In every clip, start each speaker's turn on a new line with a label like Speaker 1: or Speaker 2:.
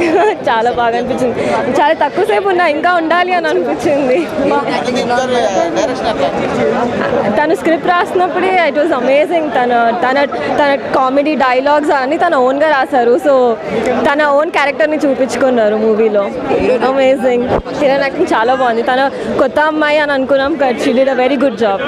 Speaker 1: చాలా బాగా అనిపించింది చాలా తక్కువసేపు ఉన్నా ఇంకా ఉండాలి అని అనిపించింది తను స్క్రిప్ట్ రాసినప్పుడే ఇట్ వాజ్ అమేజింగ్ తన తన తన కామెడీ డైలాగ్స్ అన్ని తన ఓన్గా రాశారు సో తన ఓన్ క్యారెక్టర్ని చూపించుకున్నారు మూవీలో అమేజింగ్ హీరోయిన్ యాక్టింగ్ చాలా బాగుంది తన కొత్త అమ్మాయి అని అనుకున్నాం but she did a very good job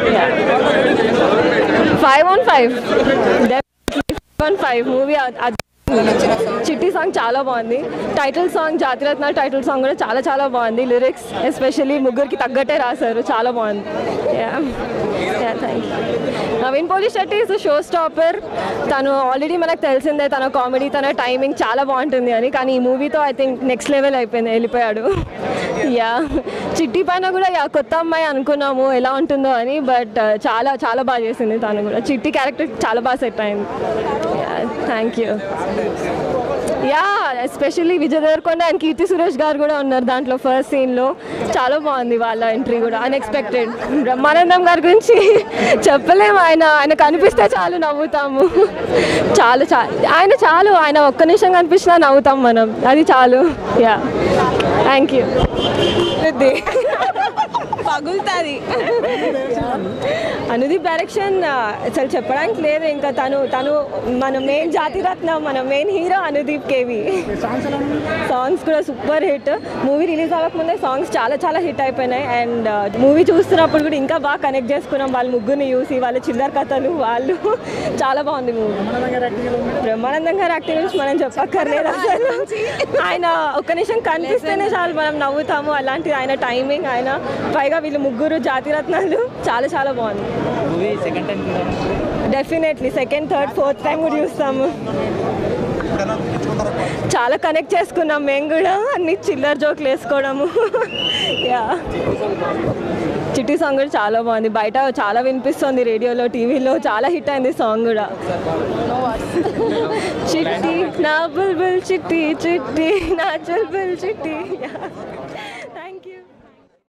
Speaker 1: five on five one five movie Chitti song చాలా బాగుంది title song Jathiratna title song కూడా చాలా చాలా బాగుంది లిరిక్స్ ఎస్పెషల్లీ ముగ్గురికి తగ్గట్టే రాశారు చాలా బాగుంది thank you Naveen Polishetty is show stopper తను ఆల్రెడీ మనకు తెలిసిందే తన కామెడీ తన టైమింగ్ చాలా బాగుంటుంది అని కానీ ఈ మూవీతో ఐ థింక్ నెక్స్ట్ లెవెల్ అయిపోయింది వెళ్ళిపోయాడు యా చిట్టి పైన కూడా యా కొత్త అమ్మాయి అనుకున్నాము ఎలా ఉంటుందో అని బట్ చాలా చాలా బాగా చేసింది తను కూడా చిట్టి క్యారెక్టర్ చాలా బాగా సెట్ అయింది thank you yeah especially Vijay Deverakonda and Keerthy Suresh garu కూడా ఉన్నారు దాంట్లో ఫస్ట్ సీన్లో చాలా బాగుంది వాళ్ళ ఎంట్రీ కూడా అన్ఎక్స్పెక్టెడ్ బ్రహ్మానందం గారి గురించి చెప్పలేము ఆయన ఆయన కనిపిస్తే చాలు నవ్వుతాము చాలు చా ఆయన చాలు ఆయన ఒక్క నిమిషం కనిపించినా నవ్వుతాం మనం అది చాలు యా థ్యాంక్ యూ
Speaker 2: పగులుతుంది
Speaker 1: అనుదీప్ డైరెక్షన్ అసలు చెప్పడానికి లేదు ఇంకా తను తను మన మెయిన్ జాతిరత్న మన main hero Anudeep KV songs కూడా సూపర్ హిట్ మూవీ రిలీజ్ అవ్వకముందే సాంగ్స్ చాలా చాలా హిట్ అయిపోయినాయి అండ్ మూవీ చూస్తున్నప్పుడు కూడా ఇంకా బాగా కనెక్ట్ చేసుకున్నాం వాళ్ళ ముగ్గురిని చూసి వాళ్ళ చిల్లర కథలు వాళ్ళు చాలా బాగుంది మూవీ బ్రహ్మానందం గారి యాక్టింగ్ గురించి మనం చెప్పక్కర్లేదు అసలు ఆయన ఒక్క నిమిషం కనిపిస్తేనే చాలు మనం నవ్వుతాము అలాంటి ఆయన టైమింగ్ ఆయన పైగా వీళ్ళు ముగ్గురు జాతిరత్నాలు చాలా చాలా బాగుంది
Speaker 3: movie second time
Speaker 1: definitely second third fourth time కూడా చూస్తాము చాలా కనెక్ట్ చేసుకున్నాం మేము కూడా అన్ని చిల్లర జోకులు వేసుకోవడము యా చిట్టి సాంగ్ కూడా చాలా బాగుంది బయట చాలా వినిపిస్తుంది రేడియోలో టీవీలో చాలా హిట్ అయింది సాంగ్ కూడా చిట్టి నా బుల్బుల్ చిట్టి చిట్టి నా బుల్బుల్ చిట్టి Yeah.